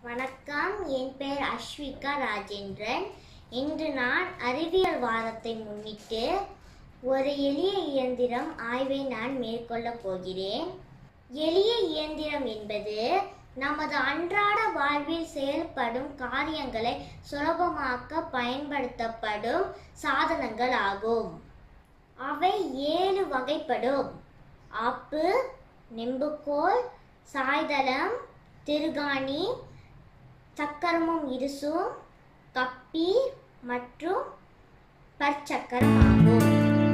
வணக்கம் என் பெயர் அஸ்விகா ராஜேந்திரன் இன்று நான் அறிவியல் வாரத்தை முன்னிட்டு ஒரு எளிய இயந்திரம் ஆய்வை நான் மேற்கொள்ளப் போகிறேன் எளிய இயந்திரம் என்பது நமது அன்றாட வாழ்வில் செயல்படும் காரியங்களை சுலபமாக்க பயன்படுத்தப்படும் சாதனங்கள் ஆகும் அவை ஏழு வகைப்படும் ஆப்பு நெம்புகோல் சாய்தளம் திருகாணி சக்கரமும் இருசும் கப்பி மற்றும் பற்சக்கரம் ஆகும்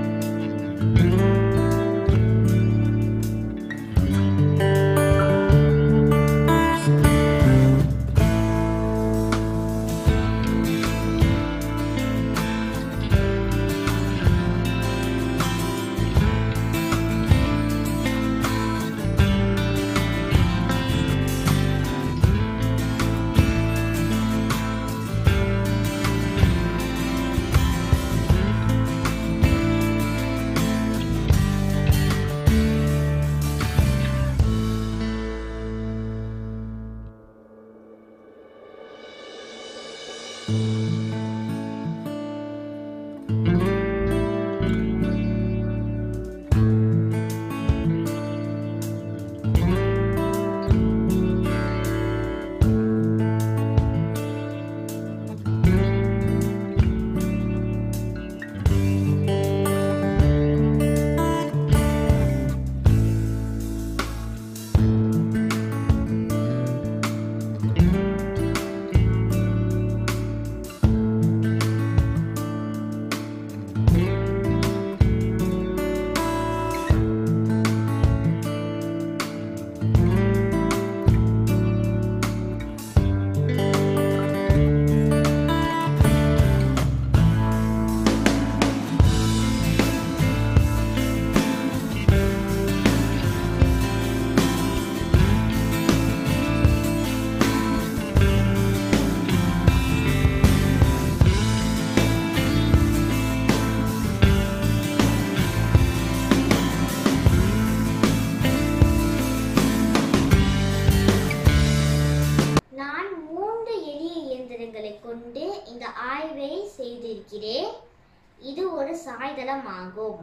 நான் மூன்று எளிய இயந்திரங்களை கொண்டு இந்த ஆய்வை செய்திருக்கிறேன் இது ஒரு சாய்தளம் ஆகும்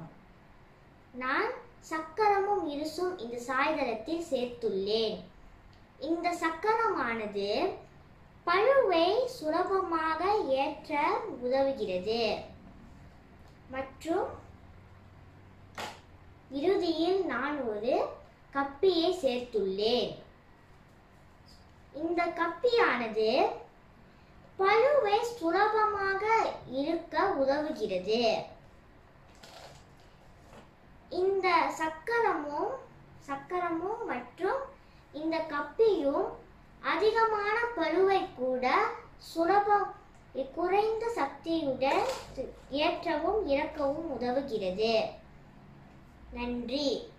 நான் சக்கரமும் இருசும் இந்த சாய்தளத்தில் சேர்த்துள்ளேன் இந்த சக்கரமானது பழுவை சுலபமாக ஏற்ற உதவுகிறது மற்றும் இறுதியில் நான் ஒரு கப்பியை சேர்த்துள்ளேன் இந்த கப்பியானது பழுவை சுலபமாக இருக்க உதவுகிறது இந்த சக்கரமும் சக்கரமும் மற்றும் இந்த கப்பியும் அதிகமான பழுவை கூட சுலபம் குறைந்த சக்தியுடன் ஏற்றவும் இறக்கவும் உதவுகிறது நன்றி